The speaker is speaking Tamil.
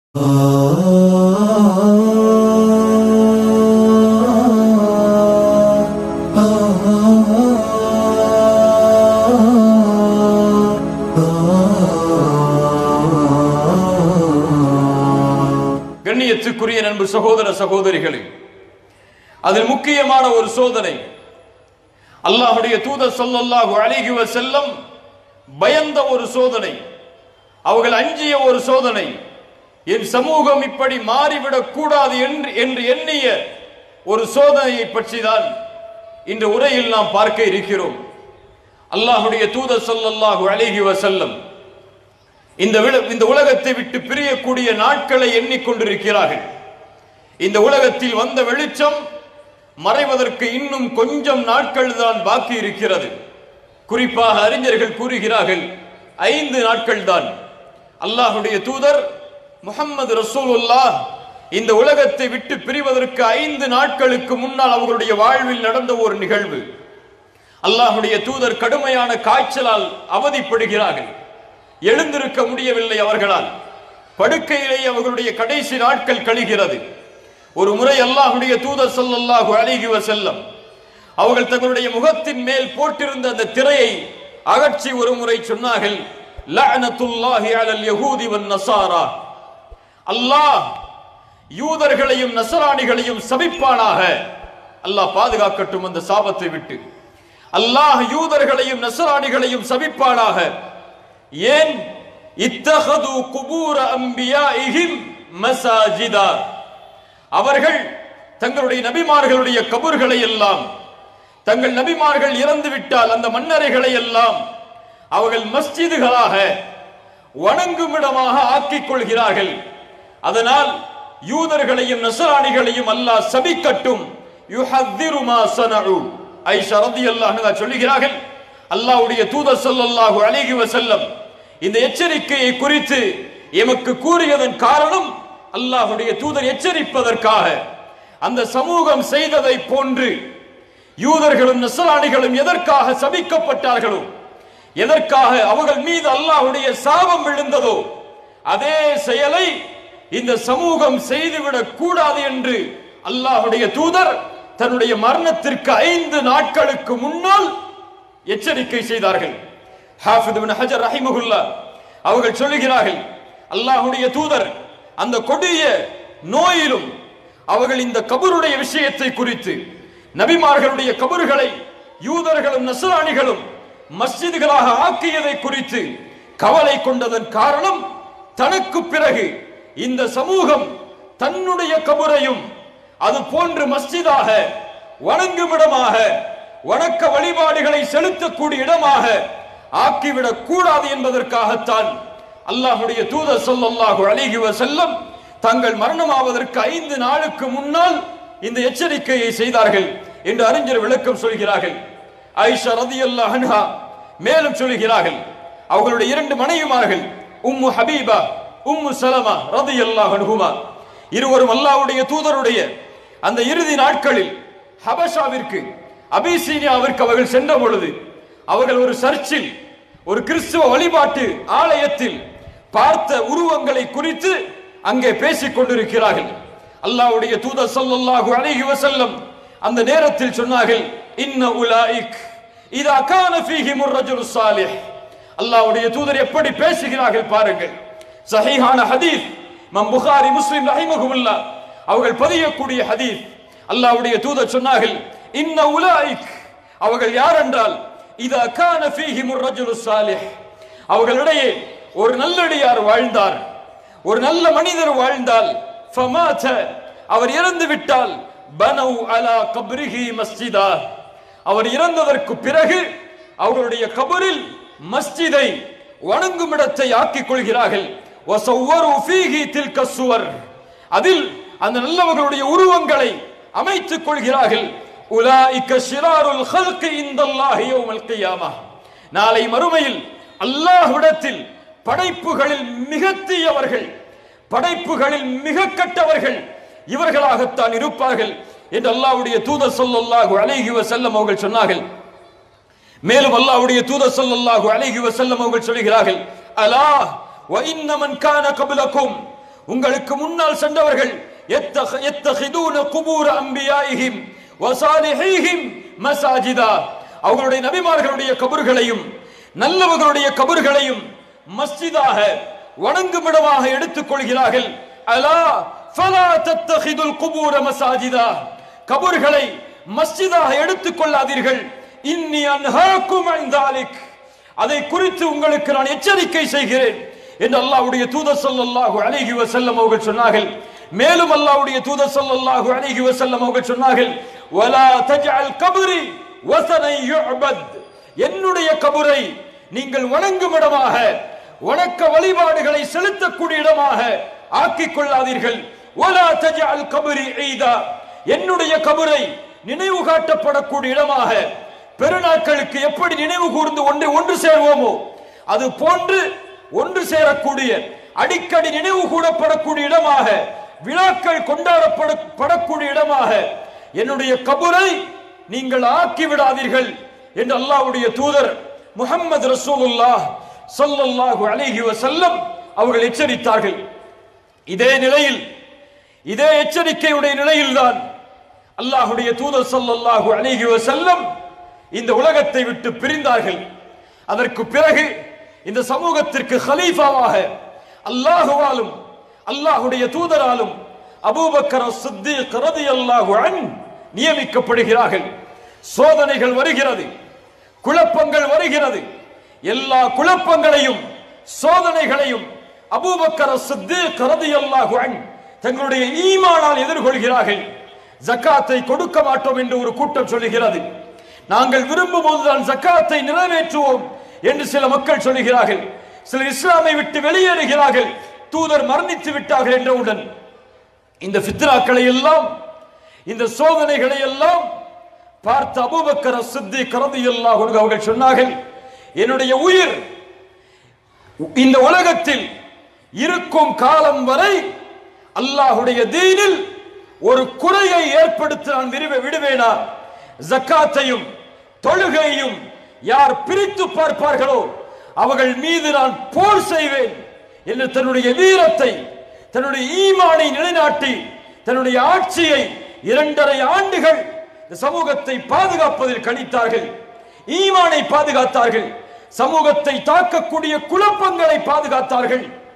கண்ணியத்துக்குரிய நண்பு சகோதர சகோதரிகளே அதில் முக்கியமான ஒரு சோதனை அல்லாஹுடைய தூதர் ஸல்லல்லாஹு அலைஹி வஸல்லம் பயந்த ஒரு சோதனை அவர்கள் அஞ்சிய ஒரு சோதனை என் சமூகம் இப்படி மாறிவிடக் கூடாது என்று என்று எண்ணிய ஒரு சோதனையை பற்றிதான் இந்த உரையில் நாம் பார்க்க இருக்கிறோம் அல்லாஹுடைய தூதர் ஸல்லல்லாஹு அலைஹி வஸல்லம் இந்த வில- இந்த உலகத்தை விட்டு பிரியக்கூடிய நாட்களை எண்ணிக்கொண்டிருக்கிறார்கள் இந்த உலகத்தில் வந்த வெளிச்சம் மறைவதற்கு இன்னும் கொஞ்சம் நாட்கள் தான் பாக்கி இருக்கிறது குறிப்பாக அறிஞர்கள் கூறுகிறார்கள் ஐந்து நாட்கள் தான் அல்லாஹுடைய தூதர் முஹம்மது ரசூலுல்லாஹ் இந்த உலகத்தை விட்டு பிரிவதற்கு ஐந்து நாட்களுக்கு முன்னால் அவர்களுடைய வாழ்வில் நடந்த ஒரு நிகழ்வு அல்லாஹுடைய தூதர் கடுமையான காய்ச்சலால் அவதிப்படுகிறார்கள் எழுந்திருக்க முடியவில்லை அவர்களால் படுக்கையிலேயே அவர்களுடைய கடைசி நாட்கள் கழிகிறது ஒரு முறை அல்லாஹுடைய தூதர் ஸல்லல்லாஹு அலைஹி வஸல்லம் அவர்கள் தங்களுடைய முகத்தின் மேல் போட்டிருந்த அந்த திரையை அகற்றி ஒரு முறை சொன்னார்கள் லஅனத்துல்லாஹி அலல் யஹூதி வன் நஸாரா அல்லாஹ் யூதர்களையும் நசராணிகளையும் சபிப்பானாக அல்லாஹ் பாதுகாக்கட்டும் அந்த சாபத்தை விட்டு அல்லாஹ் யூதர்களையும் நசராணிகளையும் சபிப்பானாக ஏன் இத்தஹது குபூர அம்பியாஇஹிம் மசாஜிதா அவர்கள் தங்களுடைய நபிமார்களுடைய கபூர்களை எல்லாம் தங்கள் நபிமார்கள் இறந்து விட்டால் அந்த மன்னரைகளை எல்லாம் அவர்கள் மஸ்ஜிதுகளாக வணங்குமிடமாக ஆக்கிக் கொள்கிறார்கள் அதனால் யூதர்களையும் நசராணிகளையும் அல்லாஹ் சபிக்கட்டும் யுஹத்திரு மா சனஉ ஐஷா ரலியல்லாஹு அன்ஹா சொல்லுகிறார்கள் அல்லாஹ்வுடைய தூதர் ஸல்லல்லாஹு அலைஹி வஸல்லம் இந்த எச்சரிக்கையை குறித்து எமக்கு கூறியதன் காரணம் அல்லாஹ்வுடைய தூதர் எச்சரிப்பதற்காக அந்த சமூகம் செய்ததை போன்று யூதர்களும் நசராணிகளும் எதற்காக சபிக்கப்பட்டார்களோ எதற்காக அவர்கள் மீது அல்லாஹ்வுடைய சாபம் விழுந்ததோ அதே செயலை இந்த சமூகம் செய்துவிடக் கூடாது என்று அல்லாஹ்வுடைய தூதர் தன்னுடைய மரணத்திற்கு ஐந்து நாட்களுக்கு முன்னால் எச்சரிக்கை செய்தார்கள் ஹாஃபித் இப்னு ஹஜர் ரஹிமஹுல்லா அவர்கள் சொல்லுகிறார்கள் அல்லாஹ்வுடைய தூதர் அந்த கொடிய நோயிலும் அவர்கள் இந்த கபருடைய விஷயத்தை குறித்து நபிமார்களுடைய கபறுகளை யூதர்களும் நஸ்ரானிகளும் மஸ்ஜிதுகளாக ஆக்கியதை குறித்து கவலை கொண்டதன் காரணம் தனக்கு பிறகு இந்த சமூகம் தன்னுடைய கபரையும் அது போன்று மஸ்ஜிதாக வணங்குமிடமாக வணக்க வழிபாடுகளை செலுத்தக்கூடிய இடமாக ஆக்கிவிடக் கூடாது என்பதற்காகத்தான் அல்லாஹ்வுடைய தூதர் ஸல்லல்லாஹு அலைஹி வஸல்லம் தங்கள் மரணமாவதற்கு ஐந்து நாளுக்கு முன்னால் இந்த எச்சரிக்கையை செய்தார்கள் என்று அறிஞர் விளக்கம் சொல்கிறார்கள் ஆயிஷா ரதியல்லாஹு அன்ஹா மேலும் சொல்கிறார்கள் அவர்களுடைய இரண்டு மனைவிமார்கள் உம்மு ஹபீபா உம்மு சலமா ரதியல்லாஹு அன்ஹுமா இருவரும் அல்லாஹ்வுடைய தூதருடைய அந்த இறுதி நாட்களில் ஹபஷாவிற்கு அபிசீனியாவிற்கு அவர்கள் சென்ற பொழுது அவர்கள் ஒரு சர்ச்சில் ஒரு கிறிஸ்துவ வழிபாட்டு ஆலயத்தில் பார்த்த உருவங்களை குறித்து அங்கே பேசிக் கொண்டிருக்கிறார்கள் அல்லாஹ்வுடைய தூதர் ஸல்லல்லாஹு அலைஹி வஸல்லம் அந்த நேரத்தில் சொன்னார்கள் இன்ன உலாயிக் இதா கான ஃபீஹிம் الرجل الصالح அல்லாஹ்வுடைய தூதர் எப்படி பேசுகிறார்கள் பாருங்கள் சஹீஹான ஹதீஸ் மம் புகாரி முஸ்லிம் ரஹிமஹுல்லா அவர்கள் பதியக்கூடிய ஹதீஸ் அல்லாஹ்வுடைய தூதர் சொன்னார்கள் இன்ன உலாயிக் அவர்கள் யார் என்றால் இதா கான ஃபீஹிம் الرجل الصالح அவர்களிடையே ஒரு நல்லடியார் வாழ்ந்தார் ஒரு நல்ல மனிதர் வாழ்ந்தால் ஃபமாத அவர் இறந்து விட்டால் பனவு அலா கப்ரிஹி மஸ்ஜிதா அவர் இறந்ததற்கு பிறகு அவர்களுடைய கபரில் மஸ்ஜிதை வணங்கும் இடத்தை ஆக்கிக் கொள்கிறார்கள் வசவ்வரு ஃபீஹி தில்க சுவர் அதில் அந்த நல்லவர்களுடைய உருவங்களை அமைத்துக் கொள்கிறார்கள் உலாயிக்க ஷிராருல் ஹல்கி இந்தல்லாஹி யௌமல் கியாமா நாளை மறுமையில் அல்லாஹ்விடத்தில் படைப்புகளில் மிக தீயவர்கள் படைப்புகளில் மிக கெட்டவர்கள் இவர்களாகத்தான் இருப்பார்கள் என்று அல்லாஹ்வுடைய தூதர் ஸல்லல்லாஹு அலைஹி வஸல்லம் அவர்கள் சொன்னார்கள் மேலும் அல்லாஹ்வுடைய தூதர் ஸல்லல்லாஹு அலைஹி வஸல்லம் அவர்கள் சொல்கிறார்கள் அலா வ இன்ன மன் கான கப்லக்கும் உங்களுக்கு முன்னால் சென்றவர்கள் يتخ- يتخذون قبور أنبيائهم وصالحيهم مساجدا அவர்களுடைய நபிமார்களுடைய கபர்களையும் நல்லவர்களுடைய கபர்களையும் மஸ்ஜிதாக வணங்குமிடமாக எடுத்துக் கொள்கிறார்கள் அலா ஃபலா தத்தஹிதுல் குபூர மசாஜிதா கபர்களை மஸ்ஜிதாக எடுத்துக் கொள்ளாதீர்கள் இன்னி அன்ஹாக்கும் அன் தாலிக் அதை குறித்து உங்களுக்கு நான் எச்சரிக்கை செய்கிறேன் என்று அல்லாஹ்வுடைய தூதர் ஸல்லல்லாஹு அலைஹி வஸல்லம் அவர்கள் சொன்னார்கள் மேலும் அல்லாஹ்வுடைய தூதர் ஸல்லல்லாஹு அலைஹி வஸல்லம் அவர்கள் சொன்னார்கள் வலா தஜ்அல் கபரி வஸனை யுஅபத் என்னுடைய கபரை நீங்கள் வணங்கும் இடமாக வணக்க வழிபாடுகளை செலுத்தக்கூடிய இடமாக ஆக்கிக் கொள்ளாதீர்கள் வலா தஜ்அல் கபரி ஈதா என்னுடைய கபரை நினைவு காட்டப்படக்கூடிய இடமாக பெருநாட்களுக்கு எப்படி நினைவு கூர்ந்து ஒன்று ஒன்று சேர்வோமோ அது போன்று ஒன்று சேரக்கூடிய அடிக்கடி நினைவு கூடப்படக்கூடிய இடமாக விழாக்கள் கொண்டாடப்பட படக்கூடிய இடமாக என்னுடைய கபரை நீங்கள் ஆக்கி விடாதீர்கள் என்று அல்லாஹ்வுடைய தூதர் முஹம்மது ரசூலுல்லாஹ் ஸல்லல்லாஹு அலைஹி வஸல்லம் அவர்கள் எச்சரித்தார்கள் இதே நிலையில் இதே எச்சரிக்கையுடைய நிலையில்தான் அல்லாஹ்வுடைய தூதர் ஸல்லல்லாஹு அலைஹி வஸல்லம் இந்த உலகத்தை விட்டு பிரிந்தார்கள் அதற்கு பிறகு இந்த சமூகத்திற்கு ஹலீஃபாவாக அல்லாஹுவாலும் அல்லாஹ்வுடைய தூதராலும் அபூபக்கர் சித்திக் ரலியல்லாஹு அன் நியமிக்கப்படுகிறார்கள் சோதனைகள் வருகிறது குழப்பங்கள் வருகிறது எல்லா குழப்பங்களையும் சோதனைகளையும் அபூபக்கர் சித்திக் ரலியல்லாஹு அன் தங்களுடைய ஈமானால் எதிர்கொள்கிறார்கள் ஜக்காத்தை கொடுக்க மாட்டோம் என்று ஒரு கூட்டம் சொல்லுகிறது நாங்கள் விரும்பும் போதுதான் ஜக்காத்தை நிறைவேற்றுவோம் என்று சில மக்கள் சொல்லுகிறார்கள் சிலர் இஸ்லாமை விட்டு வெளியேறுகிறார்கள் தூதர் மரணித்து விட்டார்கள் என்றவுடன் இந்த ஃபித்ராக்களை எல்லாம் இந்த சோதனைகளை எல்லாம் பார்த்த அபூபக்கர் சித்தி கரதி அவர்கள் சொன்னார்கள் என்னுடைய உயிர் இந்த உலகத்தில் இருக்கும் காலம் வரை அல்லாஹுடைய தீனில் ஒரு குறையை ஏற்படுத்த நான் விரும்ப விடுவேனா ஜக்காத்தையும் தொழுகையும் யார் பிரித்து பார்ப்பார்களோ அவர்கள் மீது நான் போர் செய்வேன் என்று தன்னுடைய வீரத்தை தன்னுடைய ஈமானை நிலைநாட்டி தன்னுடைய ஆட்சியை இரண்டரை ஆண்டுகள் இந்த சமூகத்தை பாதுகாப்பதில் கணித்தார்கள் ஈமானை பாதுகாத்தார்கள் சமூகத்தை தாக்கக்கூடிய குழப்பங்களை பாதுகாத்தார்கள்